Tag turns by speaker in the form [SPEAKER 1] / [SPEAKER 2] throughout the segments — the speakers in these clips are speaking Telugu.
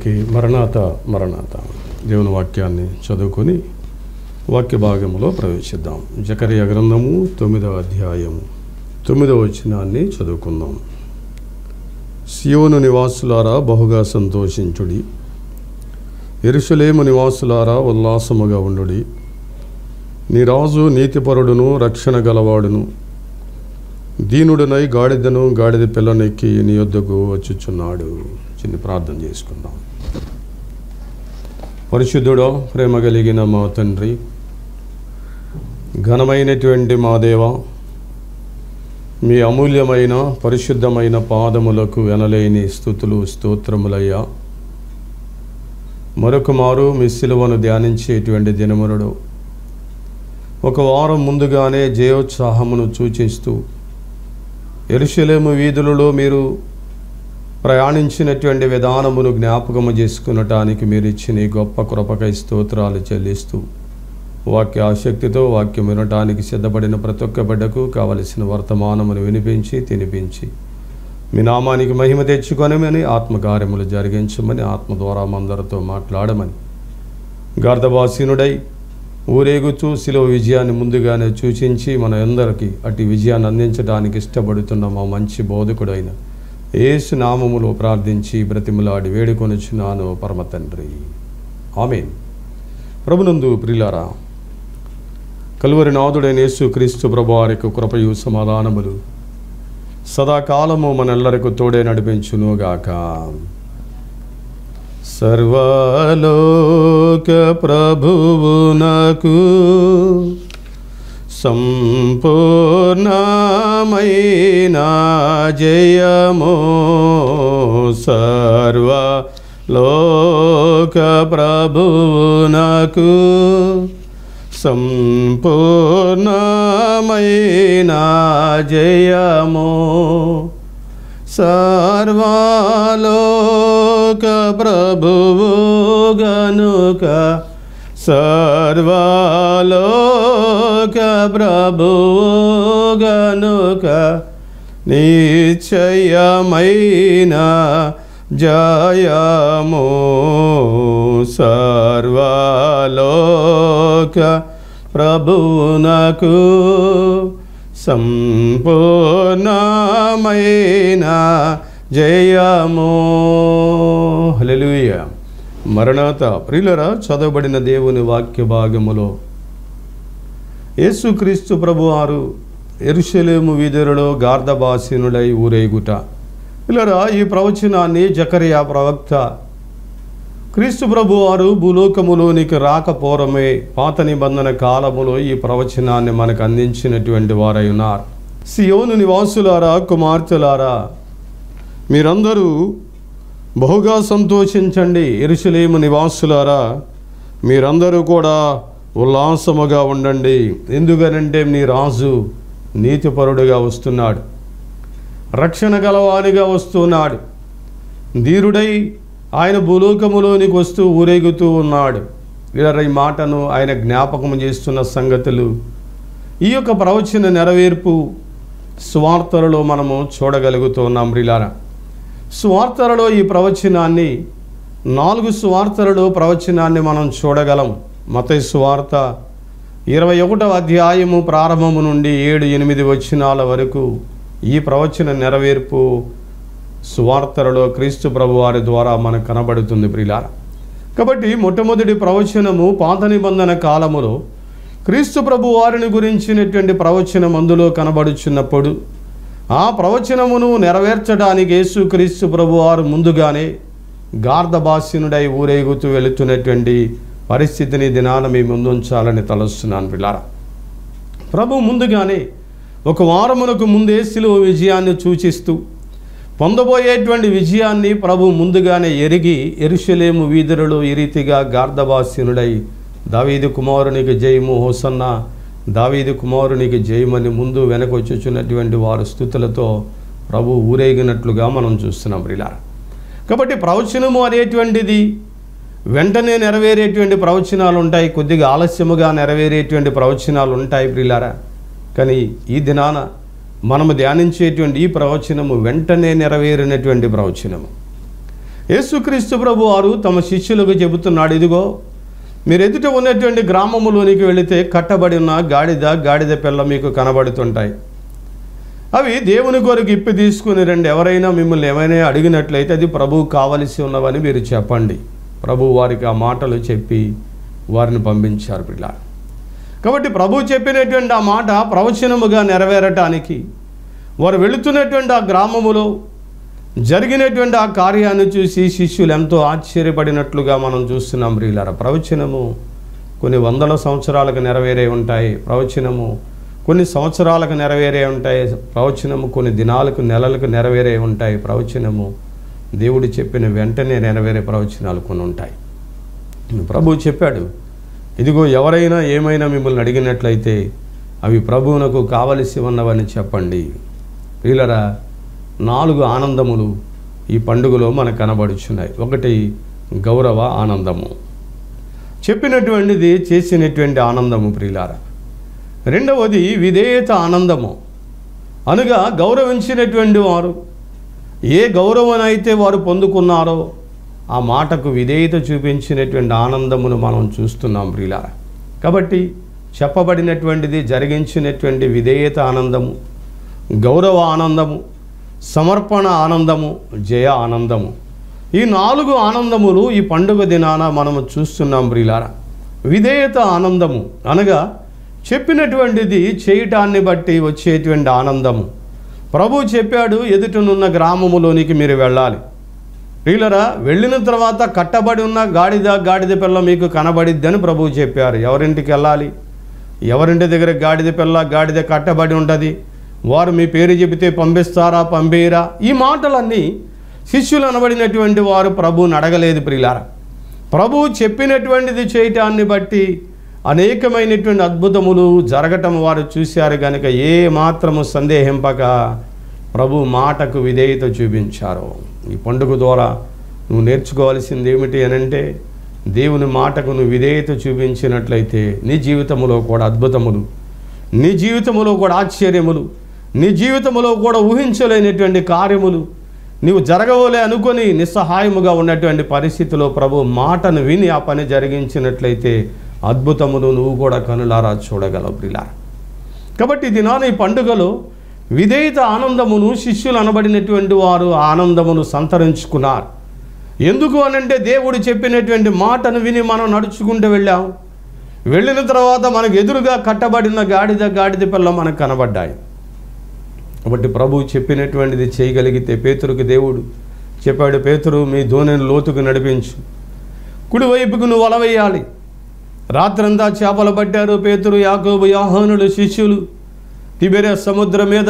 [SPEAKER 1] అందరికీ మరణాత మరణాత దేవుని వాక్యాన్ని చదువుకొని వాక్య భాగంలో ప్రవేశిద్దాం జకర్య గ్రంథము తొమ్మిదవ అధ్యాయము తొమ్మిదవ వచనాన్ని చదువుకుందాం సియోను నివాసులారా బహుగా సంతోషించుడి ఎరుషలేము నివాసులారా ఉల్లాసముగా ఉండుడి నీ రాజు నీతిపరుడును రక్షణ గలవాడును దీనుడనై గాడిదను గాడిద పిల్లనెక్కి నీ యొద్దకు వచ్చుచున్నాడు చిన్న ప్రార్థన చేసుకుందాం పరిశుద్ధుడో ప్రేమ కలిగిన మా తండ్రి ఘనమైనటువంటి మా దేవ మీ అమూల్యమైన పరిశుద్ధమైన పాదములకు వెనలేని స్థుతులు స్తోత్రములయ్యా మరొక మారు మీ సిలువను ధ్యానించేటువంటి దినమునుడు ఒక వారం ముందుగానే జయోత్సాహమును సూచిస్తూ ఎరుషలేము వీధులలో మీరు ప్రయాణించినటువంటి విధానమును జ్ఞాపకము చేసుకునటానికి మీరు ఇచ్చిన ఈ గొప్ప కృపకై స్తోత్రాలు చెల్లిస్తూ వాక్య ఆసక్తితో వాక్యం వినటానికి సిద్ధపడిన ప్రతి ఒక్క బిడ్డకు కావలసిన వర్తమానమును వినిపించి తినిపించి మీ నామానికి మహిమ తెచ్చుకొనమని ఆత్మకార్యములు జరిగించమని ఆత్మ ద్వారా మందరితో మాట్లాడమని గార్ధవాసీనుడై ఊరేగుతూ శిలువ విజయాన్ని ముందుగానే సూచించి మన అందరికీ అటు విజయాన్ని అందించడానికి ఇష్టపడుతున్న మా మంచి బోధకుడైన యేసు నామములో ప్రార్థించి బ్రతిమలాడి వేడుకొనుచున్నాను పరమ తండ్రి ఆమెన్ ప్రభునందు ప్రిలారా కలువరి నాథుడైన యేసు క్రీస్తు ప్రభు వారికి కృపయు సమాధానములు సదాకాలము మనెల్లరకు తోడే నడిపించునుగాక సర్వలోక ప్రభువునకు సంపూర్ణమైన జయము సర్వలోక ప్రభువునకు సంపూర్ణమైన జయము సర్వలోక ప్రభువు గనుక సర్వలోక ప్రభువు గనుక నిశ్చయమైన జయము సర్వలోక ప్రభువునకు సంపూర్ణమైన జయము హల్లెలూయ మరణాత ప్రియులరా చదవబడిన దేవుని వాక్య భాగములో యేసుక్రీస్తు ప్రభువారు ఎరుషలేము వీధులలో గార్ధభాసీనుడై ఊరేగుట పిల్లరా ఈ ప్రవచనాన్ని జకరియా ప్రవక్త క్రీస్తు ప్రభు వారు భూలోకములోనికి రాకపోరమే పాత నిబంధన కాలములో ఈ ప్రవచనాన్ని మనకు అందించినటువంటి వారై ఉన్నారు సియోను నివాసులారా కుమార్తెలారా మీరందరూ బహుగా సంతోషించండి ఎరుసలేము నివాసులారా మీరందరూ కూడా ఉల్లాసముగా ఉండండి ఎందుకనంటే మీ రాజు నీతిపరుడుగా వస్తున్నాడు రక్షణ గలవానిగా వస్తున్నాడు ధీరుడై ఆయన భూలోకములోనికి వస్తూ ఊరేగుతూ ఉన్నాడు ఇలా ఈ మాటను ఆయన జ్ఞాపకం చేస్తున్న సంగతులు ఈ యొక్క ప్రవచన నెరవేర్పు స్వార్థలలో మనము చూడగలుగుతున్నాం రిలారా స్వార్థలలో ఈ ప్రవచనాన్ని నాలుగు స్వార్థలలో ప్రవచనాన్ని మనం చూడగలం మత స్వార్థ ఇరవై ఒకటవ అధ్యాయము ప్రారంభము నుండి ఏడు ఎనిమిది వచనాల వరకు ఈ ప్రవచన నెరవేర్పు సువార్తలలో క్రీస్తు ప్రభు వారి ద్వారా మనకు కనబడుతుంది ప్రిలార కాబట్టి మొట్టమొదటి ప్రవచనము పాత నిబంధన కాలములో క్రీస్తు ప్రభు వారిని గురించినటువంటి ప్రవచనం అందులో కనబడుచున్నప్పుడు ఆ ప్రవచనమును నెరవేర్చడానికి యేసు క్రీస్తు ప్రభు వారు ముందుగానే గార్ధభాస్యునుడై ఊరేగుతూ వెళుతున్నటువంటి పరిస్థితిని దినాన మీ ముందుంచాలని తలస్తున్నాను పిల్లారా ప్రభు ముందుగానే ఒక వారమునకు ముందే శిలువ విజయాన్ని సూచిస్తూ పొందబోయేటువంటి విజయాన్ని ప్రభు ముందుగానే ఎరిగి ఎరుషలేము వీధులలో ఈ రీతిగా గార్ధభాస్యునుడై దావీదు కుమారునికి జయము హోసన్న దావీదు కుమారునికి జయమని ముందు వెనకొచ్చుచున్నటువంటి వారు స్థుతులతో ప్రభు ఊరేగినట్లుగా మనం చూస్తున్నాం ప్రిలారా కాబట్టి ప్రవచనము అనేటువంటిది వెంటనే నెరవేరేటువంటి ప్రవచనాలు ఉంటాయి కొద్దిగా ఆలస్యముగా నెరవేరేటువంటి ప్రవచనాలు ఉంటాయి ప్రిలారా కానీ ఈ దినాన మనము ధ్యానించేటువంటి ఈ ప్రవచనము వెంటనే నెరవేరినటువంటి ప్రవచనము యేసుక్రీస్తు ప్రభు వారు తమ శిష్యులకు చెబుతున్నాడు ఇదిగో మీరు ఎదుట ఉన్నటువంటి గ్రామములోనికి వెళితే కట్టబడి ఉన్న గాడిద గాడిద పిల్ల మీకు కనబడుతుంటాయి అవి దేవుని కొరకు ఇప్పి తీసుకుని రండి ఎవరైనా మిమ్మల్ని ఏమైనా అడిగినట్లయితే అది ప్రభువు కావలసి ఉన్నవని మీరు చెప్పండి ప్రభు వారికి ఆ మాటలు చెప్పి వారిని పంపించారు పిల్ల కాబట్టి ప్రభు చెప్పినటువంటి ఆ మాట ప్రవచనముగా నెరవేరటానికి వారు వెళుతున్నటువంటి ఆ గ్రామములో జరిగినటువంటి ఆ కార్యాన్ని చూసి శిష్యులు ఎంతో ఆశ్చర్యపడినట్లుగా మనం చూస్తున్నాం ప్రియులార ప్రవచనము కొన్ని వందల సంవత్సరాలకు నెరవేరే ఉంటాయి ప్రవచనము కొన్ని సంవత్సరాలకు నెరవేరే ఉంటాయి ప్రవచనము కొన్ని దినాలకు నెలలకు నెరవేరే ఉంటాయి ప్రవచనము దేవుడు చెప్పిన వెంటనే నెరవేరే ప్రవచనాలు కొన్ని ఉంటాయి ప్రభు చెప్పాడు ఇదిగో ఎవరైనా ఏమైనా మిమ్మల్ని అడిగినట్లయితే అవి ప్రభువునకు కావలసి ఉన్నవని చెప్పండి ప్రియులరా నాలుగు ఆనందములు ఈ పండుగలో మనకు కనబడుచున్నాయి ఒకటి గౌరవ ఆనందము చెప్పినటువంటిది చేసినటువంటి ఆనందము ప్రియులారా రెండవది విధేయత ఆనందము అనగా గౌరవించినటువంటి వారు ఏ గౌరవనైతే వారు పొందుకున్నారో ఆ మాటకు విధేయత చూపించినటువంటి ఆనందమును మనం చూస్తున్నాం ప్రియులారా కాబట్టి చెప్పబడినటువంటిది జరిగించినటువంటి విధేయత ఆనందము గౌరవ ఆనందము సమర్పణ ఆనందము జయ ఆనందము ఈ నాలుగు ఆనందములు ఈ పండుగ దినాన మనము చూస్తున్నాం ప్రియులారా విధేయత ఆనందము అనగా చెప్పినటువంటిది చేయటాన్ని బట్టి వచ్చేటువంటి ఆనందము ప్రభు చెప్పాడు ఎదుటనున్న గ్రామములోనికి మీరు వెళ్ళాలి ప్రియులరా వెళ్ళిన తర్వాత కట్టబడి ఉన్న గాడిద గాడిద పిల్ల మీకు కనబడిద్దని ప్రభువు చెప్పారు ఎవరింటికి వెళ్ళాలి ఎవరింటి దగ్గర గాడిద పిల్ల గాడిద కట్టబడి ఉంటుంది వారు మీ పేరు చెబితే పంపిస్తారా పంపేయరా ఈ మాటలన్నీ శిష్యులు అనబడినటువంటి వారు ప్రభువుని అడగలేదు ప్రియులారా ప్రభువు చెప్పినటువంటిది చేయటాన్ని బట్టి అనేకమైనటువంటి అద్భుతములు జరగటం వారు చూశారు కనుక ఏ మాత్రము సందేహింపక ప్రభు మాటకు విధేయత చూపించారు ఈ పండుగ ద్వారా నువ్వు నేర్చుకోవాల్సింది ఏమిటి అనంటే దేవుని మాటకు నువ్వు విధేయత చూపించినట్లయితే నీ జీవితంలో కూడా అద్భుతములు నీ జీవితంలో కూడా ఆశ్చర్యములు నీ జీవితంలో కూడా ఊహించలేనటువంటి కార్యములు నీవు జరగవలే అనుకొని నిస్సహాయముగా ఉన్నటువంటి పరిస్థితిలో ప్రభు మాటను విని ఆ పని జరిగించినట్లయితే అద్భుతమును నువ్వు కూడా కనులారా చూడగలవు ప్రిలా కాబట్టి ఈ దినాన ఈ పండుగలో విధేయత ఆనందమును శిష్యులు అనబడినటువంటి వారు ఆ ఆనందమును సంతరించుకున్నారు ఎందుకు అనంటే దేవుడు చెప్పినటువంటి మాటను విని మనం నడుచుకుంటూ వెళ్ళాం వెళ్ళిన తర్వాత మనకు ఎదురుగా కట్టబడిన గాడిద గాడిద పిల్ల మనకు కనబడ్డాయి కాబట్టి ప్రభు చెప్పినటువంటిది చేయగలిగితే పేతురుకి దేవుడు చెప్పాడు పేతురు మీ ధోనిని లోతుకు నడిపించు కుడివైపుకు నువ్వు వల వేయాలి రాత్రంతా చేపలు పట్టారు పేతురు యాకోబు యాహానుడు శిష్యులు తిబెరే సముద్రం మీద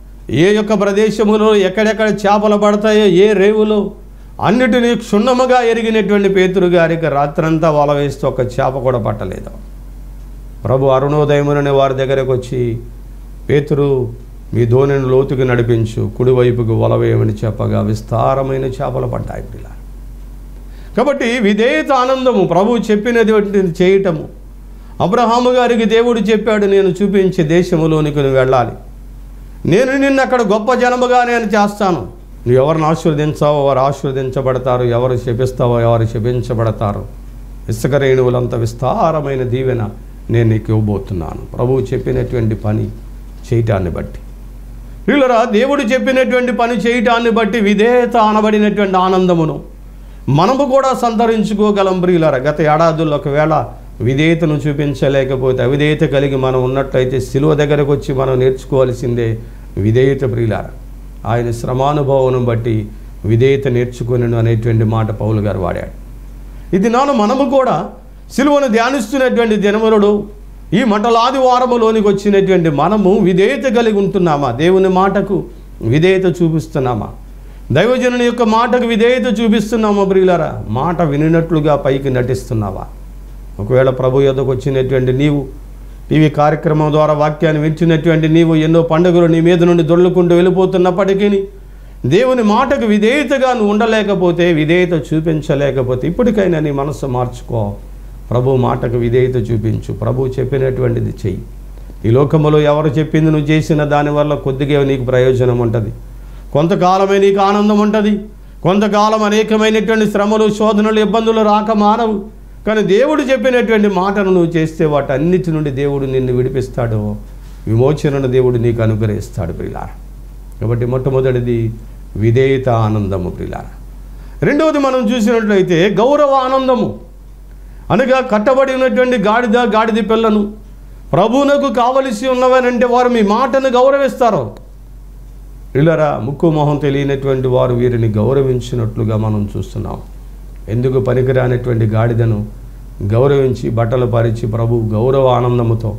[SPEAKER 1] ఏ యొక్క ప్రదేశములో ఎక్కడెక్కడ చేపలు పడతాయో ఏ రేవులో అన్నిటినీ క్షుణ్ణముగా ఎరిగినటువంటి పేతురు గారికి రాత్రంతా వల వేస్తూ ఒక చేప కూడా పట్టలేదు ప్రభు అరుణోదయమునని వారి దగ్గరకు వచ్చి పేతురు మీ ధోనిని లోతుకు నడిపించు కుడివైపుకు వలవేయమని చెప్పగా విస్తారమైన చేపలు పడ్డాయి పిల్ల కాబట్టి విధేయత ఆనందము ప్రభు చెప్పినది చేయటము అబ్రహాము గారికి దేవుడు చెప్పాడు నేను చూపించే దేశములోనికి నువ్వు వెళ్ళాలి నేను నిన్ను అక్కడ గొప్ప జనముగా నేను చేస్తాను నువ్వు ఎవరిని ఆశీర్వదించావో వారు ఆశీర్వదించబడతారు ఎవరు శపిస్తావో ఎవరు శపించబడతారు ఇసుక రేణువులంత విస్తారమైన దీవెన నేను నీకు ఇవ్వబోతున్నాను ప్రభువు చెప్పినటువంటి పని చేయటాన్ని బట్టి వీళ్ళరా దేవుడు చెప్పినటువంటి పని చేయటాన్ని బట్టి విధేయత అనబడినటువంటి ఆనందమును మనము కూడా సంతరించుకోగలం ప్రియులరా గత ఏడాదుల్లో ఒకవేళ విధేయతను చూపించలేకపోతే అవిధేయత కలిగి మనం ఉన్నట్లయితే సిలువ దగ్గరకు వచ్చి మనం నేర్చుకోవాల్సిందే విధేయత ప్రియులారా ఆయన శ్రమానుభవం బట్టి విధేయత నేర్చుకుని అనేటువంటి మాట పౌలు గారు వాడాడు ఇది నాను మనము కూడా సిలువను ధ్యానిస్తున్నటువంటి దినమురుడు ఈ మంటలాది వారములోనికి వచ్చినటువంటి మనము విధేయత కలిగి ఉంటున్నామా దేవుని మాటకు విధేయత చూపిస్తున్నామా దైవజనుని యొక్క మాటకు విధేయత చూపిస్తున్నామా ప్రియులారా మాట వినినట్లుగా పైకి నటిస్తున్నావా ఒకవేళ ప్రభు యొద్దకు వచ్చినటువంటి నీవు టీవీ కార్యక్రమం ద్వారా వాక్యాన్ని వింటున్నటువంటి నీవు ఎన్నో పండుగలు నీ మీద నుండి దొర్లుకుంటూ వెళ్ళిపోతున్నప్పటికీ దేవుని మాటకు విధేయతగా నువ్వు ఉండలేకపోతే విధేయత చూపించలేకపోతే ఇప్పటికైనా నీ మనసు మార్చుకో ప్రభు మాటకు విధేయత చూపించు ప్రభు చెప్పినటువంటిది చెయ్యి ఈ లోకములో ఎవరు చెప్పింది నువ్వు చేసిన దానివల్ల కొద్దిగా నీకు ప్రయోజనం ఉంటుంది కొంతకాలమే నీకు ఆనందం ఉంటుంది కొంతకాలం అనేకమైనటువంటి శ్రమలు శోధనలు ఇబ్బందులు రాక మానవు కానీ దేవుడు చెప్పినటువంటి మాటను నువ్వు చేస్తే వాటన్నిటి నుండి దేవుడు నిన్ను విడిపిస్తాడు విమోచనను దేవుడు నీకు అనుగ్రహిస్తాడు ప్రిలార కాబట్టి మొట్టమొదటిది విధేయత ఆనందము ప్రిలార రెండవది మనం చూసినట్లయితే గౌరవ ఆనందము అనగా కట్టబడి ఉన్నటువంటి గాడిద గాడిద పిల్లను ప్రభువునకు కావలసి ఉన్నవనంటే వారు మీ మాటను గౌరవిస్తారు ఇల్లరా ముక్కు మొహం తెలియనటువంటి వారు వీరిని గౌరవించినట్లుగా మనం చూస్తున్నాం ఎందుకు పనికిరానటువంటి గాడిదను గౌరవించి బట్టలు పరిచి ప్రభు గౌరవ ఆనందముతో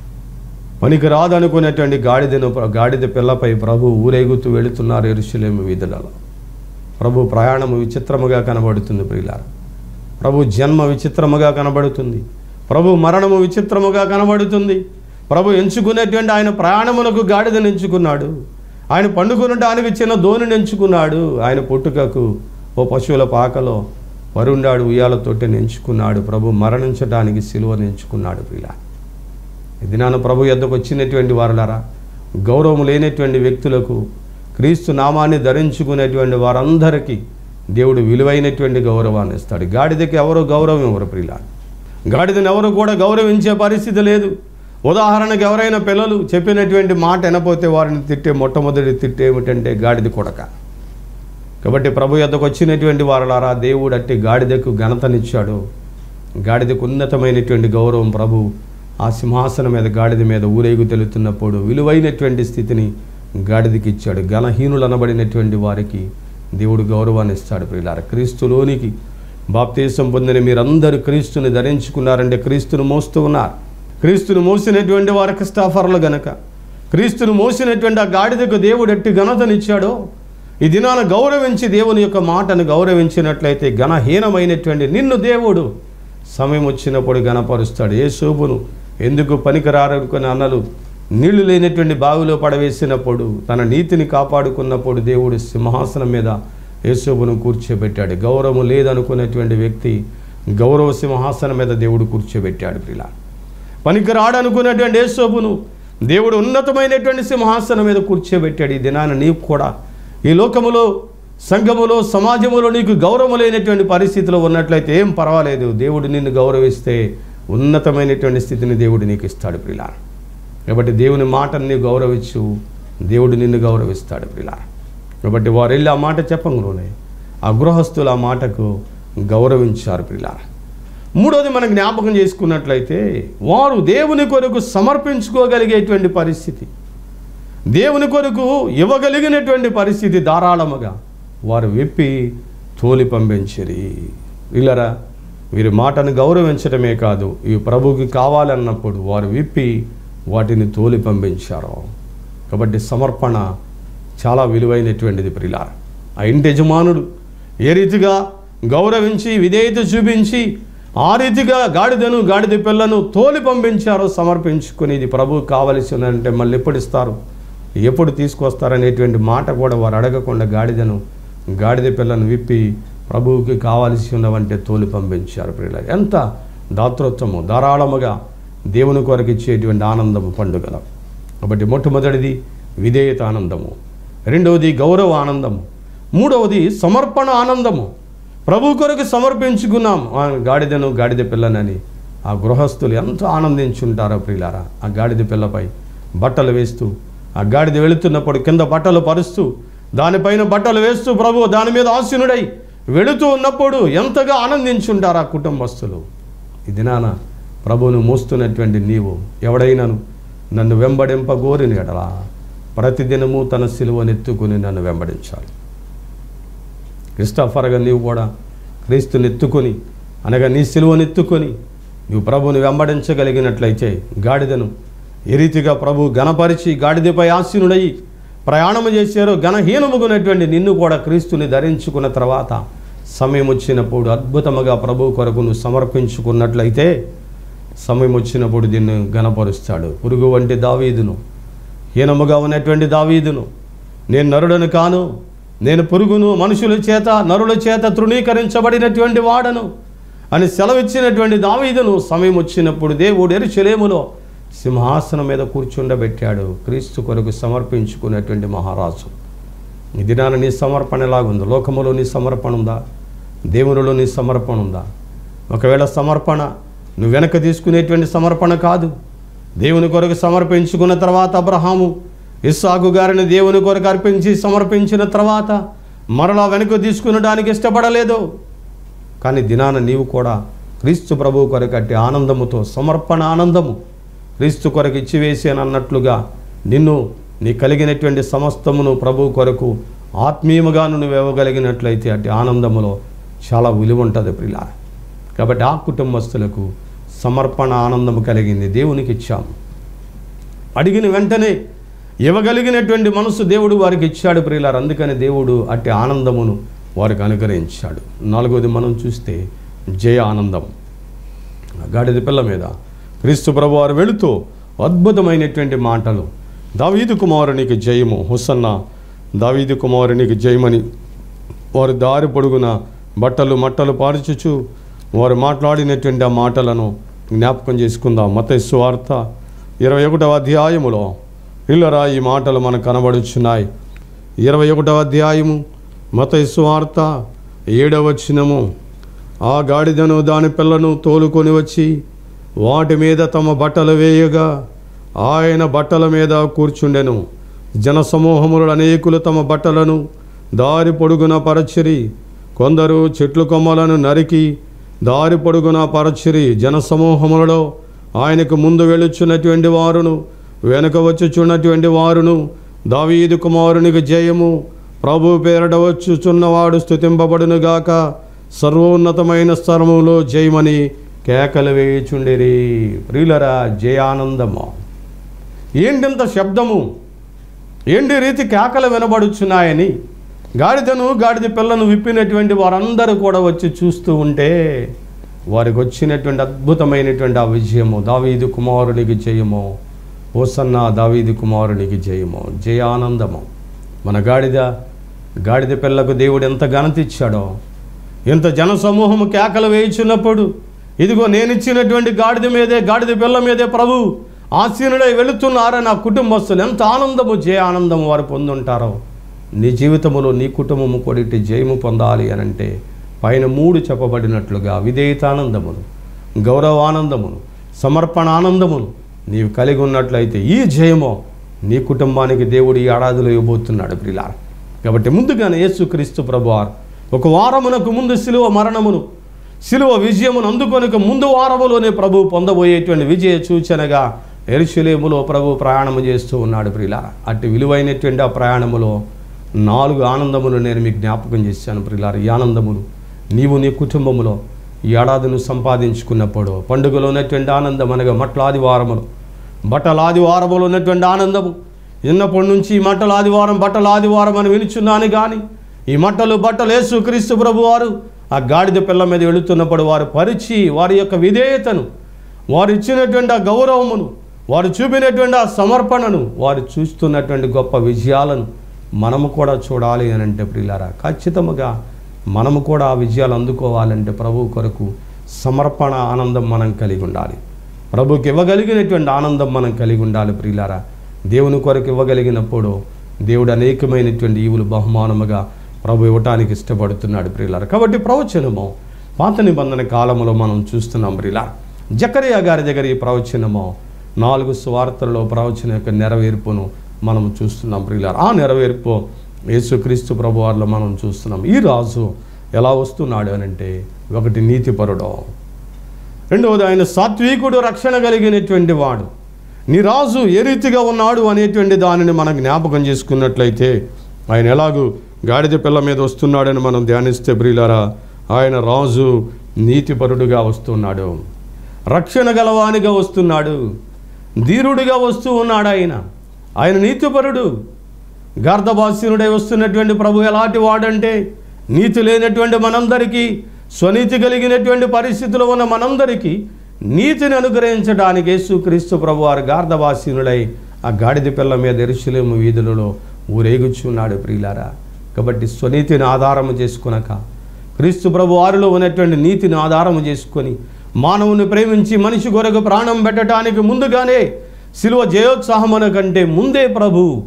[SPEAKER 1] పనికిరాదనుకునేటువంటి గాడిదను గాడిద పిల్లపై ప్రభు ఊరేగుతూ వెళుతున్నారు ఎరుశలేము వీధులలో ప్రభు ప్రయాణము విచిత్రముగా కనబడుతుంది ప్రియులారా ప్రభు జన్మ విచిత్రముగా కనబడుతుంది ప్రభు మరణము విచిత్రముగా కనబడుతుంది ప్రభు ఎంచుకునేటువంటి ఆయన ప్రయాణమునకు గాడిదను ఎంచుకున్నాడు ఆయన పండుకునడానికి చిన్న ధోనిని ఎంచుకున్నాడు ఆయన పుట్టుకకు ఓ పశువుల పాకలో వరుండాడు ఉయ్యాలతోటి ఎంచుకున్నాడు ప్రభు మరణించడానికి సిలువను ఎంచుకున్నాడు ప్రియుల ఇది నాన్న ప్రభు యొద్దకు వచ్చినటువంటి వారులారా గౌరవం లేనటువంటి వ్యక్తులకు క్రీస్తు నామాన్ని ధరించుకునేటువంటి వారందరికీ దేవుడు విలువైనటువంటి గౌరవాన్ని ఇస్తాడు గాడిదకి ఎవరు గౌరవం ఎవరు ప్రియుల గాడిదను ఎవరు కూడా గౌరవించే పరిస్థితి లేదు ఉదాహరణకు ఎవరైనా పిల్లలు చెప్పినటువంటి మాట వినపోతే వారిని తిట్టే మొట్టమొదటి తిట్టే ఏమిటంటే గాడిద కొడక కాబట్టి ప్రభు యొద్దకు వచ్చినటువంటి వారులారా దేవుడు అట్టి గాడిదకు ఘనతనిచ్చాడు గాడిదకు ఉన్నతమైనటువంటి గౌరవం ప్రభు ఆ సింహాసనం మీద గాడిద మీద ఊరేగు తెలుతున్నప్పుడు విలువైనటువంటి స్థితిని గాడిదకి ఇచ్చాడు ఘనహీనులు అనబడినటువంటి వారికి దేవుడు గౌరవాన్ని ఇస్తాడు ప్రియులార క్రీస్తులోనికి బాప్తీసం పొందిన మీరందరూ క్రీస్తుని ధరించుకున్నారంటే క్రీస్తును మోస్తూ ఉన్నారు క్రీస్తును మోసినటువంటి వారి క్రిస్టాఫర్లు గనక క్రీస్తును మోసినటువంటి ఆ గాడిదకు దేవుడు ఎట్టి ఘనతనిచ్చాడో ఈ దినాన గౌరవించి దేవుని యొక్క మాటను గౌరవించినట్లయితే ఘనహీనమైనటువంటి నిన్ను దేవుడు సమయం వచ్చినప్పుడు గణపరుస్తాడు ఏ శోభును ఎందుకు పనికిరారనుకుని అన్నలు నీళ్లు లేనటువంటి బావిలో పడవేసినప్పుడు తన నీతిని కాపాడుకున్నప్పుడు దేవుడు సింహాసనం మీద యేసోబును కూర్చోబెట్టాడు గౌరవం లేదనుకునేటువంటి వ్యక్తి గౌరవ సింహాసనం మీద దేవుడు కూర్చోబెట్టాడు పిల్ల పనికిరాడనుకున్నటువంటి యేసోబును దేవుడు ఉన్నతమైనటువంటి సింహాసనం మీద కూర్చోబెట్టాడు ఈ దినాన నీకు కూడా ఈ లోకములో సంఘములో సమాజములో నీకు గౌరవం లేనటువంటి పరిస్థితిలో ఉన్నట్లయితే ఏం పర్వాలేదు దేవుడు నిన్ను గౌరవిస్తే ఉన్నతమైనటువంటి స్థితిని దేవుడు నీకు ఇస్తాడు ప్రిలా కాబట్టి దేవుని మాటను నీవు గౌరవించు దేవుడు నిన్ను గౌరవిస్తాడు ప్రిలా కాబట్టి వారు వెళ్ళి ఆ మాట చెప్పంలోనే ఆ గృహస్థులు ఆ మాటకు గౌరవించారు ప్రిలా మూడోది మనం జ్ఞాపకం చేసుకున్నట్లయితే వారు దేవుని కొరకు సమర్పించుకోగలిగేటువంటి పరిస్థితి దేవుని కొరకు ఇవ్వగలిగినటువంటి పరిస్థితి ధారాళముగా వారు విప్పి తోలి పంపించిరి ఇల్లరా వీరి మాటను గౌరవించడమే కాదు ఇవి ప్రభుకి కావాలన్నప్పుడు వారు విప్పి వాటిని తోలి పంపించారు కాబట్టి సమర్పణ చాలా విలువైనటువంటిది ప్రిలార ఆ ఇంటి యజమానుడు ఏ రీతిగా గౌరవించి విధేయత చూపించి ఆ రీతిగా గాడిదను గాడిద పిల్లను తోలి పంపించారో సమర్పించుకుని ఇది ప్రభువు కావలసిందంటే మళ్ళీ ఎప్పుడు ఇస్తారు ఎప్పుడు తీసుకొస్తారనేటువంటి మాట కూడా వారు అడగకుండా గాడిదను గాడిద పిల్లను విప్పి ప్రభువుకి కావాల్సి ఉన్నవంటే తోలి పంపించారు ప్రియుల ఎంత దాతృత్వము ధారాళముగా దేవుని కొరకు ఇచ్చేటువంటి ఆనందము పండుగల కాబట్టి మొట్టమొదటిది విధేయత ఆనందము రెండవది గౌరవ ఆనందము మూడవది సమర్పణ ఆనందము ప్రభు కొరకు సమర్పించుకున్నాం ఆ గాడిదను గాడిద పిల్లనని ఆ గృహస్థులు ఎంతో ఆనందించుంటారో ప్రియులారా ఆ గాడిద పిల్లపై బట్టలు వేస్తూ ఆ గాడిద వెళుతున్నప్పుడు కింద బట్టలు పరుస్తూ దానిపైన బట్టలు వేస్తూ ప్రభు దాని మీద ఆసీనుడై వెళుతూ ఉన్నప్పుడు ఎంతగా ఆనందించుంటారు ఆ కుటుంబస్తులు ఈ దినాన ప్రభువును మోస్తున్నటువంటి నీవు ఎవడైనాను నన్ను వెంబడింప గోరిని ఎడలా ప్రతిదినము తన సిలువనెత్తుకుని నన్ను వెంబడించాలి క్రిస్టఫర్గా నీవు కూడా క్రీస్తుని ఎత్తుకొని అనగా నీ సిలువనెత్తుకొని నువ్వు ప్రభువుని వెంబడించగలిగినట్లయితే గాడిదను ఏ రీతిగా ప్రభు గణపరిచి గాడిదపై ఆసీనుడయి ప్రయాణము చేశారో ఘనహీనముగునటువంటి నిన్ను కూడా క్రీస్తుని ధరించుకున్న తర్వాత సమయం వచ్చినప్పుడు అద్భుతముగా ప్రభు కొరకు నువ్వు సమర్పించుకున్నట్లయితే సమయం వచ్చినప్పుడు దీన్ని గణపరుస్తాడు పురుగు వంటి దావీదును హీనముగా ఉన్నటువంటి దావీదును నేను నరుడను కాను నేను పురుగును మనుషుల చేత నరుల చేత తృణీకరించబడినటువంటి వాడను అని సెలవిచ్చినటువంటి దావీదును సమయం వచ్చినప్పుడు దేవుడు ఎరుచలేములో సింహాసనం మీద కూర్చుండబెట్టాడు క్రీస్తు కొరకు సమర్పించుకున్నటువంటి మహారాజు ఈ దినాన నీ సమర్పణ ఎలాగుందో లోకములో నీ సమర్పణ ఉందా దేవునిలో నీ సమర్పణ ఉందా ఒకవేళ సమర్పణ నువ్వు వెనక తీసుకునేటువంటి సమర్పణ కాదు దేవుని కొరకు సమర్పించుకున్న తర్వాత అబ్రహాము ఇస్సాకు గారిని దేవుని కొరకు అర్పించి సమర్పించిన తర్వాత మరలా వెనక తీసుకునడానికి ఇష్టపడలేదు కానీ దినాన నీవు కూడా క్రీస్తు ప్రభువు కొరకు అట్టి ఆనందముతో సమర్పణ ఆనందము క్రీస్తు కొరకు ఇచ్చివేసి అని అన్నట్లుగా నిన్ను నీ కలిగినటువంటి సమస్తమును ప్రభు కొరకు ఆత్మీయముగా నువ్వు ఇవ్వగలిగినట్లయితే అట్టి ఆనందములో చాలా విలువ ఉంటుంది ప్రిలా కాబట్టి ఆ కుటుంబస్తులకు సమర్పణ ఆనందము కలిగింది దేవునికి ఇచ్చాము అడిగిన వెంటనే ఇవ్వగలిగినటువంటి మనసు దేవుడు వారికి ఇచ్చాడు ప్రియులారు అందుకని దేవుడు అట్టి ఆనందమును వారికి అనుగ్రహించాడు నాలుగోది మనం చూస్తే జయ ఆనందం ఆ గాడిద పిల్ల మీద క్రీస్తు ప్రభు వారు వెళుతూ అద్భుతమైనటువంటి మాటలు దావీదు కుమారునికి జయము హుసన్న దావీదు కుమారునికి జయమని వారు దారి పొడుగున బట్టలు మట్టలు పార్చుచు వారు మాట్లాడినటువంటి ఆ మాటలను జ్ఞాపకం చేసుకుందాం మత వార్త ఇరవై ఒకటవ అధ్యాయములో ఇల్లరా ఈ మాటలు మనకు కనబడుచున్నాయి ఇరవై ఒకటవ అధ్యాయము మత వార్త ఏడవ వచనము ఆ గాడిదను దాని పిల్లను తోలుకొని వచ్చి వాటి మీద తమ బట్టలు వేయగా ఆయన బట్టల మీద కూర్చుండెను జనసమూహములు అనేకులు తమ బట్టలను దారి పొడుగున పరచిరి కొందరు చెట్లు కొమ్మలను నరికి దారి పొడుగున పరచిరి జనసమూహములలో ఆయనకు ముందు వెళ్ళుచున్నటువంటి వారును వెనుక వచ్చుచున్నటువంటి వారును దావీదు కుమారునికి జయము ప్రభు పేరట వచ్చుచున్నవాడు స్థుతింపబడునుగాక సర్వోన్నతమైన స్థలములో జయమని కేకలు వేయుచుండిరి ప్రియులరా జయానందము ఏంటింత శబ్దము ఏంటి రీతి కేకలు వినబడుచున్నాయని గాడిదను గాడిద పిల్లను విప్పినటువంటి వారందరూ కూడా వచ్చి చూస్తూ ఉంటే వారికి వచ్చినటువంటి అద్భుతమైనటువంటి ఆ విజయము దావీదు కుమారునికి జయము ఓసన్న దావీదు కుమారునికి జయము జయానందము మన గాడిద గాడిద పిల్లకు దేవుడు ఎంత ఘనత ఇచ్చాడో ఎంత జనసమూహము కేకలు వేయించున్నప్పుడు ఇదిగో నేను ఇచ్చినటువంటి గాడిద మీదే గాడిద పిల్ల మీదే ప్రభు ఆసీనుడై వెళుతున్నారని ఆ కుటుంబస్తులు ఎంత ఆనందము జయ ఆనందము వారు పొందుంటారో నీ జీవితములో నీ కుటుంబము కూడా ఇట్టి జయము పొందాలి అని అంటే పైన మూడు చెప్పబడినట్లుగా విధేయతానందమును గౌరవానందమును సమర్పణ ఆనందమును నీవు కలిగి ఉన్నట్లయితే ఈ జయమో నీ కుటుంబానికి దేవుడు ఈ ఏడాదిలో ఇవ్వబోతున్నాడు ప్రిలా కాబట్టి ముందుగానే యేసుక్రీస్తు ప్రభువారు ఒక వారమునకు ముందు శిలువ మరణమును శిలువ విజయమును అందుకొనక ముందు వారములోనే ప్రభు పొందబోయేటువంటి విజయ సూచనగా ఎరుశలేములో ప్రభు ప్రయాణము చేస్తూ ఉన్నాడు ప్రిలా అట్టి విలువైనటువంటి ఆ ప్రయాణములో నాలుగు ఆనందములు నేను మీకు జ్ఞాపకం చేశాను ప్రిలారు ఈ ఆనందములు నీవు నీ కుటుంబములో ఈ ఏడాదిని సంపాదించుకున్నప్పుడు పండుగలో ఉన్నటువంటి ఆనందం అనగా మట్ల ఆదివారములు బట్టల ఆదివారములో ఉన్నటువంటి ఆనందము చిన్నప్పటి నుంచి ఈ మట్టల ఆదివారం బట్టల ఆదివారం అని వినుచున్నాను కానీ ఈ మట్టలు బట్టలు యేసు క్రీస్తు ప్రభు వారు ఆ గాడిద పిల్ల మీద వెళుతున్నప్పుడు వారు పరిచి వారి యొక్క విధేయతను వారు ఇచ్చినటువంటి ఆ గౌరవమును వారు చూపినటువంటి ఆ సమర్పణను వారు చూస్తున్నటువంటి గొప్ప విజయాలను మనము కూడా చూడాలి అని అంటే ప్రియులారా ఖచ్చితముగా మనము కూడా ఆ విజయాలు అందుకోవాలంటే ప్రభు కొరకు సమర్పణ ఆనందం మనం కలిగి ఉండాలి ప్రభుకి ఇవ్వగలిగినటువంటి ఆనందం మనం కలిగి ఉండాలి ప్రియులారా దేవుని కొరకు ఇవ్వగలిగినప్పుడు దేవుడు అనేకమైనటువంటి ఈవులు బహుమానముగా ప్రభు ఇవ్వటానికి ఇష్టపడుతున్నాడు ప్రియులారా కాబట్టి ప్రవచనము పాత నిబంధన కాలంలో మనం చూస్తున్నాం ప్రియులారా జకరియా గారి దగ్గర ఈ ప్రవచనము నాలుగు స్వార్థలలో ప్రవచన యొక్క నెరవేర్పును మనం చూస్తున్నాం ప్రియులారా ఆ నెరవేర్పు యేసుక్రీస్తు ప్రభు వారిలో మనం చూస్తున్నాం ఈ రాజు ఎలా వస్తున్నాడు అని అంటే ఒకటి నీతిపరుడు రెండవది ఆయన సాత్వికుడు రక్షణ కలిగినటువంటి వాడు నీ రాజు ఏ రీతిగా ఉన్నాడు అనేటువంటి దానిని మనం జ్ఞాపకం చేసుకున్నట్లయితే ఆయన ఎలాగూ గాడిద పిల్ల మీద వస్తున్నాడని మనం ధ్యానిస్తే ప్రియులారా ఆయన రాజు నీతిపరుడుగా వస్తున్నాడు రక్షణ గలవానిగా వస్తున్నాడు ధీరుడిగా వస్తూ ఉన్నాడు ఆయన ఆయన నీతిపరుడు గర్ధభాస్యునుడై వస్తున్నటువంటి ప్రభు ఎలాంటి వాడంటే నీతి లేనటువంటి మనందరికీ స్వనీతి కలిగినటువంటి పరిస్థితులు ఉన్న మనందరికీ నీతిని అనుగ్రహించడానికి యేసుక్రీస్తు ప్రభు వారు గార్ధభాస్యునుడై ఆ గాడిద పిల్ల మీద ఎరుసలేము వీధులలో ఊరేగుచున్నాడు ప్రియులారా కాబట్టి స్వనీతిని ఆధారము చేసుకునక క్రీస్తు ప్రభు వారిలో ఉన్నటువంటి నీతిని ఆధారము చేసుకొని మానవుని ప్రేమించి మనిషి కొరకు ప్రాణం పెట్టడానికి ముందుగానే శిలువ జయోత్సాహమున కంటే ముందే ప్రభు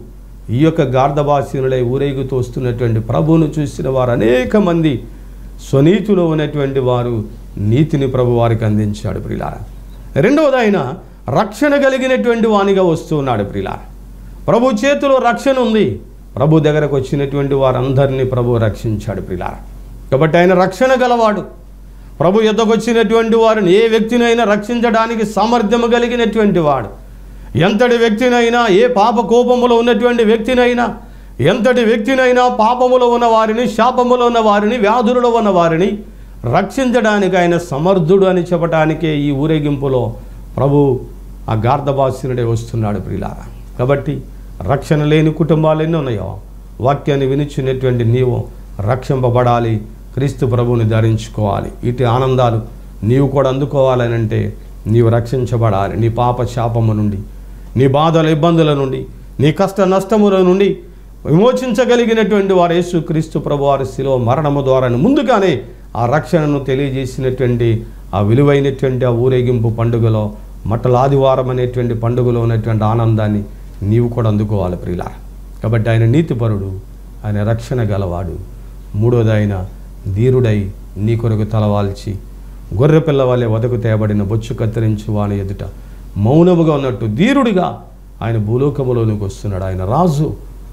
[SPEAKER 1] ఈ యొక్క గార్ధభాసీనులై ఊరేగుతూ వస్తున్నటువంటి ప్రభువును చూసిన వారు అనేక మంది స్వనీతిలో ఉన్నటువంటి వారు నీతిని ప్రభు వారికి అందించాడు ప్రిలారా రెండవది ఆయన రక్షణ కలిగినటువంటి వానిగా వస్తూ ఉన్నాడు ప్రిలారా ప్రభు చేతిలో రక్షణ ఉంది ప్రభు దగ్గరకు వచ్చినటువంటి వారందరినీ ప్రభు రక్షించాడు ప్రిలారా కాబట్టి ఆయన రక్షణ గలవాడు ప్రభు యుద్ధకు వచ్చినటువంటి వారిని ఏ వ్యక్తినైనా రక్షించడానికి సామర్థ్యము కలిగినటువంటి వాడు ఎంతటి వ్యక్తినైనా ఏ పాప కోపములో ఉన్నటువంటి వ్యక్తినైనా ఎంతటి వ్యక్తినైనా పాపములో ఉన్న వారిని శాపములో ఉన్న వారిని వ్యాధులలో ఉన్న వారిని రక్షించడానికి ఆయన సమర్థుడు అని చెప్పటానికే ఈ ఊరేగింపులో ప్రభు ఆ గార్ధభాస్యునుడే వస్తున్నాడు ప్రియులారా కాబట్టి రక్షణ లేని కుటుంబాలు ఎన్ని ఉన్నాయో వాక్యాన్ని వినిచ్చినటువంటి నీవు రక్షింపబడాలి క్రీస్తు ప్రభువుని ధరించుకోవాలి ఇటు ఆనందాలు నీవు కూడా అందుకోవాలని అంటే నీవు రక్షించబడాలి నీ పాప శాపము నుండి నీ బాధల ఇబ్బందుల నుండి నీ కష్ట నష్టముల నుండి విమోచించగలిగినటువంటి వారు యేసు క్రీస్తు ప్రభు వారి శిలో మరణము ద్వారా ముందుగానే ఆ రక్షణను తెలియజేసినటువంటి ఆ విలువైనటువంటి ఆ ఊరేగింపు పండుగలో మట్టల ఆదివారం అనేటువంటి పండుగలో ఉన్నటువంటి ఆనందాన్ని నీవు కూడా అందుకోవాలి ప్రియులా కాబట్టి ఆయన నీతిపరుడు ఆయన రక్షణ గలవాడు మూడోది ఆయన ధీరుడై నీ కొరకు తలవాల్చి గొర్రె పిల్లవాళ్ళే వదకు తేబడిన బొచ్చు కత్తిరించు వాని ఎదుట మౌనముగా ఉన్నట్టు ధీరుడిగా ఆయన భూలోకములోనికి వస్తున్నాడు ఆయన రాజు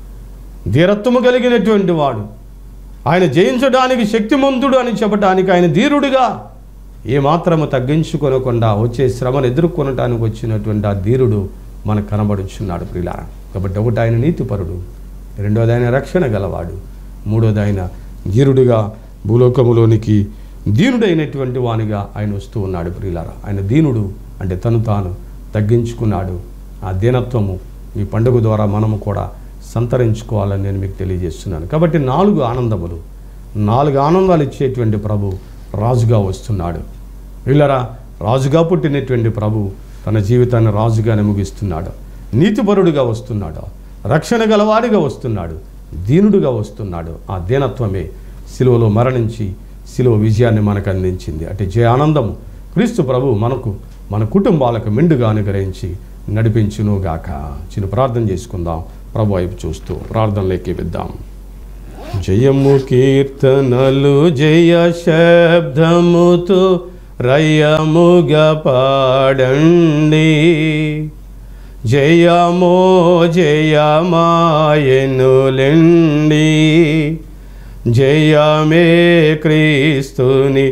[SPEAKER 1] ధీరత్వము కలిగినటువంటి వాడు ఆయన జయించడానికి శక్తిమంతుడు అని చెప్పడానికి ఆయన ధీరుడిగా ఏమాత్రము తగ్గించుకొనకుండా వచ్చే శ్రమను ఎదుర్కొనటానికి వచ్చినటువంటి ఆ ధీరుడు మనకు కనబడుచున్నాడు ప్రిలా కాబట్టి ఒకటి ఆయన నీతిపరుడు రెండోది ఆయన రక్షణ గలవాడు మూడోది ఆయన ధీరుడిగా భూలోకములోనికి దీనుడైనటువంటి వానిగా ఆయన వస్తూ ఉన్నాడు ప్రియులారా ఆయన దీనుడు అంటే తను తాను తగ్గించుకున్నాడు ఆ దీనత్వము ఈ పండుగ ద్వారా మనము కూడా సంతరించుకోవాలని నేను మీకు తెలియజేస్తున్నాను కాబట్టి నాలుగు ఆనందములు నాలుగు ఆనందాలు ఇచ్చేటువంటి ప్రభు రాజుగా వస్తున్నాడు వీళ్ళరా రాజుగా పుట్టినటువంటి ప్రభు తన జీవితాన్ని రాజుగానే ముగిస్తున్నాడు నీతిపరుడుగా వస్తున్నాడు రక్షణ గలవాడిగా వస్తున్నాడు దీనుడుగా వస్తున్నాడు ఆ దీనత్వమే సిలువలో మరణించి సిలువ విజయాన్ని మనకు అందించింది అటు జయ ఆనందము క్రీస్తు ప్రభు మనకు మన కుటుంబాలకు మెండుగా అనుగ్రహించి నడిపించునుగాక చిన్న ప్రార్థన చేసుకుందాం ప్రభు వైపు చూస్తూ ప్రార్థనలోకి విద్దాం జయము కీర్తనలు జయ శబ్దముతో రయముగా పాడండి జయమో జయమాయనులెండి జయమే క్రీస్తుని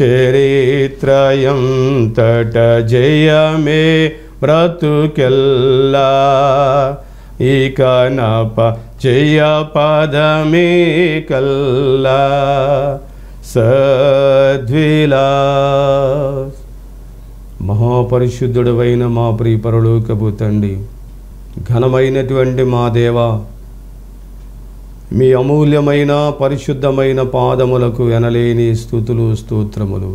[SPEAKER 1] చరిత్రయంతట జయమే బ్రతుకెల్లా ఇక నప జయ పదమే కల్లా సద్విలాస్ మహాపరిశుద్ధుడవైన మా ప్రియపరలోకపు తండ్రి ఘనమైనటువంటి మా దేవా మీ అమూల్యమైన పరిశుద్ధమైన పాదములకు ఎనలేని స్థుతులు స్తోత్రములు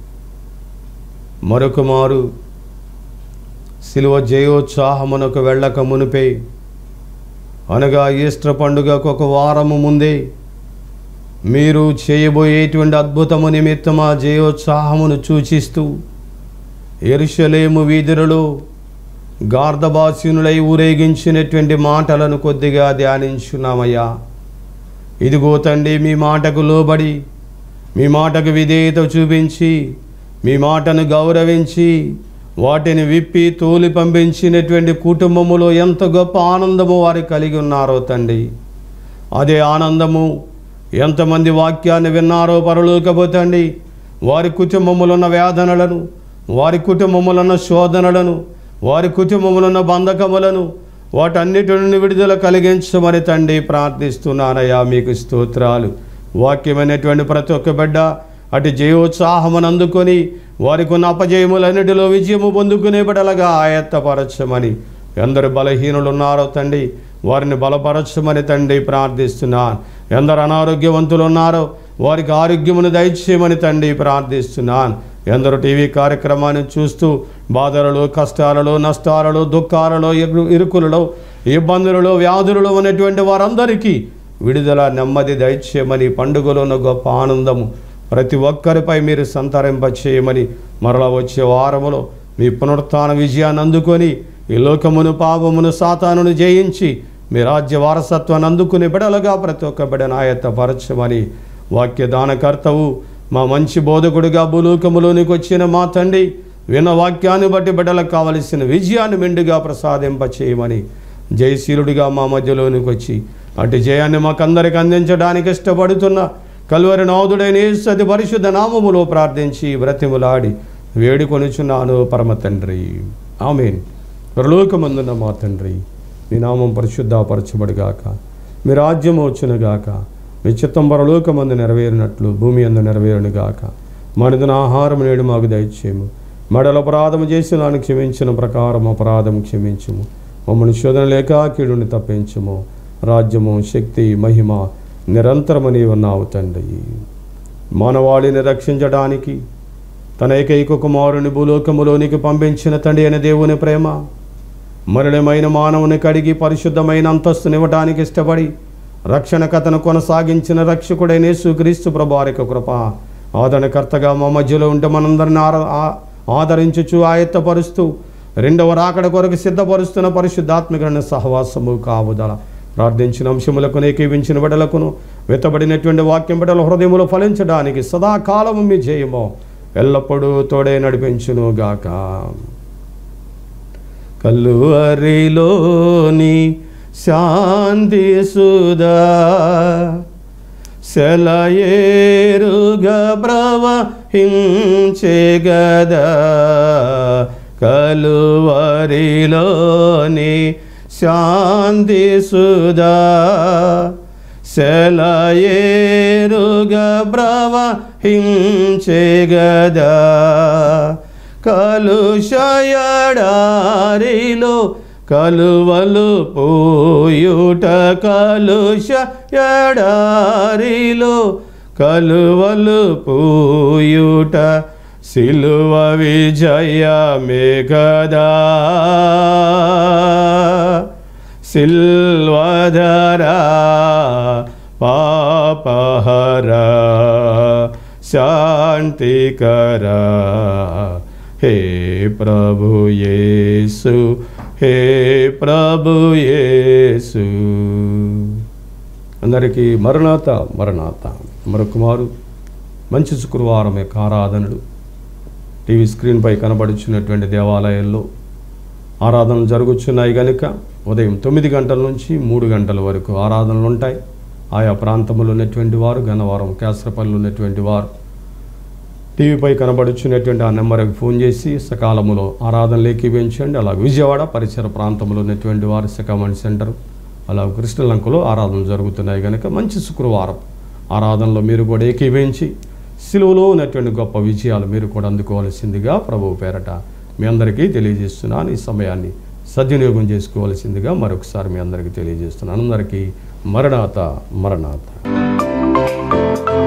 [SPEAKER 1] మరొక మారు శిలువ జయోత్సాహమునకు వెళ్ళక మునిపే అనగా ఈస్టర్ పండుగకు ఒక వారము ముందే మీరు చేయబోయేటువంటి అద్భుతము నిమిత్తం ఆ జయోత్సాహమును సూచిస్తూ ఎరుషలేము వీధులలో గార్ధభాస్యునులై ఊరేగించినటువంటి మాటలను కొద్దిగా ధ్యానించున్నామయ్యా ఇదిగో తండ్రి మీ మాటకు లోబడి మీ మాటకు విధేయత చూపించి మీ మాటను గౌరవించి వాటిని విప్పి తోలి పంపించినటువంటి కుటుంబములో ఎంత గొప్ప ఆనందము వారు కలిగి ఉన్నారో తండ్రి అదే ఆనందము ఎంతమంది వాక్యాన్ని విన్నారో పరలోకపోతండి వారి కుటుంబములున్న వేదనలను వారి కుటుంబములున్న శోధనలను వారి కుటుంబములున్న బంధకములను వాటన్నిటి నుండి విడుదల కలిగించమని తండ్రి ప్రార్థిస్తున్నానయ్యా మీకు స్తోత్రాలు వాక్యమైనటువంటి ప్రతి ఒక్క బిడ్డ అటు జయోత్సాహమును అందుకొని వారికి ఉన్న అపజయములన్నిటిలో విజయము పొందుకునే బిడలగా ఆయత్తపరచమని ఎందరు బలహీనులు ఉన్నారో తండ్రి వారిని బలపరచమని తండ్రి ప్రార్థిస్తున్నాను ఎందరు అనారోగ్యవంతులు ఉన్నారో వారికి ఆరోగ్యమును దయచేయమని తండ్రి ప్రార్థిస్తున్నాను ఎందరు టీవీ కార్యక్రమాన్ని చూస్తూ బాధలలో కష్టాలలో నష్టాలలో దుఃఖాలలో ఇరు- ఇరుకులలో ఇబ్బందులలో వ్యాధులలో ఉన్నటువంటి వారందరికీ విడుదల నెమ్మది దయచేయమని పండుగలో ఉన్న గొప్ప ఆనందము ప్రతి ఒక్కరిపై మీరు సంతరింపచేయమని మరలా వచ్చే వారములో మీ పునరుత్థాన విజయాన్ని అందుకొని ఈ లోకమును పాపమును సాతానును జయించి మీ రాజ్య వారసత్వాన్ని అందుకునే బిడలుగా ప్రతి ఒక్క బిడను ఆయత్తపరచమని వాక్య దానకర్తవు మా మంచి బోధకుడిగా భూలోకములోనికి వచ్చిన మా తండ్రి విన్న వాక్యాన్ని బట్టి బిడ్డలకు కావలసిన విజయాన్ని మెండుగా ప్రసాదింప చేయమని జయశీలుడిగా మా మధ్యలోనికి వచ్చి అటు జయాన్ని మాకందరికి అందించడానికి ఇష్టపడుతున్న కలువరి నాదుడైన యేసు అతి పరిశుద్ధ నామములో ప్రార్థించి వ్రతిములాడి వేడుకొనుచున్నాను పరమ తండ్రి ఆమెన్ ప్రలోకమందున్న మా తండ్రి మీ నామం పరిశుద్ధపరచబడిగాక మీ రాజ్యం వచ్చునుగాక మీ చిత్తం పరలోకమందు నెరవేరినట్లు భూమి అందు నెరవేరునుగాక మనదిన ఆహారం నేడు మాకు దయచేయము మడల అపరాధము చేసి నాను క్షమించిన ప్రకారం అపరాధం క్షమించుము మమ్మల్ని శోధన లేక కీడుని తప్పించుము రాజ్యము శక్తి మహిమ నిరంతరము నీవన్నావు తండ్రి మానవాళిని రక్షించడానికి తన ఏకైక కుమారుని భూలోకములోనికి పంపించిన తండ్రి అయిన దేవుని ప్రేమ మరణమైన మానవుని కడిగి పరిశుద్ధమైన అంతస్తునివ్వటానికి ఇష్టపడి రక్షణ కథను కొనసాగించిన రక్షకుడైన యేసుక్రీస్తు ప్రభారిక కృప ఆదరణకర్తగా మా మధ్యలో ఉంటే మనందరిని ఆర ఆ- ఆదరించుచు ఆయత్తపరుస్తూ రెండవ రాకడ కొరకు సిద్ధపరుస్తున్న పరిశుద్ధాత్మికమైన సహవాసము కావుదల ప్రార్థించిన అంశములకు ఏకీవించిన బిడలకును వెతబడినటువంటి వాక్యం బిడల హృదయములు ఫలించడానికి సదాకాలము మీ జయము ఎల్లప్పుడూ తోడే నడిపించును గాక కల్లువరిలోని శాంతి సుధా సెలయేరుగా ప్రవహించే గదా కలువరిలోని శాంతి సుధా సెలయేరుగా ప్రవహించే గదా కలుషయడారిలో కలువలు పోయుట కలుష ఎడారిలో కలువలు పోయుట సిలువ విజయమే గదా సిల్వధరా పాపహరా శాంతికరా హే ప్రభు యేసు హే ప్రభు యేసు అందరికీ మరణాత మరణాత మరొకమారు మంచి శుక్రవారం యొక్క ఆరాధనలు టీవీ స్క్రీన్పై కనబడుచున్నటువంటి దేవాలయాల్లో ఆరాధనలు జరుగుతున్నాయి కనుక ఉదయం తొమ్మిది గంటల నుంచి మూడు గంటల వరకు ఆరాధనలు ఉంటాయి ఆయా ప్రాంతంలో ఉన్నటువంటి వారు గన్నవరం కేసరపల్లి ఉన్నటువంటి వారు టీవీపై కనబడుచున్నటువంటి ఆ నెంబర్కి ఫోన్ చేసి సకాలంలో ఆరాధనలు ఏకీవించండి అలాగే విజయవాడ పరిసర ప్రాంతంలో ఉన్నటువంటి వారు సెకమెంట్ సెంటర్ అలాగే కృష్ణలంకలో ఆరాధనలు జరుగుతున్నాయి కనుక మంచి శుక్రవారం ఆరాధనలో మీరు కూడా ఏకీవించి సిలువలో ఉన్నటువంటి గొప్ప విజయాలు మీరు కూడా అందుకోవాల్సిందిగా ప్రభువు పేరట మీ అందరికీ తెలియజేస్తున్నాను ఈ సమయాన్ని సద్వినియోగం చేసుకోవాల్సిందిగా మరొకసారి మీ అందరికీ తెలియజేస్తున్నాను అందరికీ మరణాత మరణాత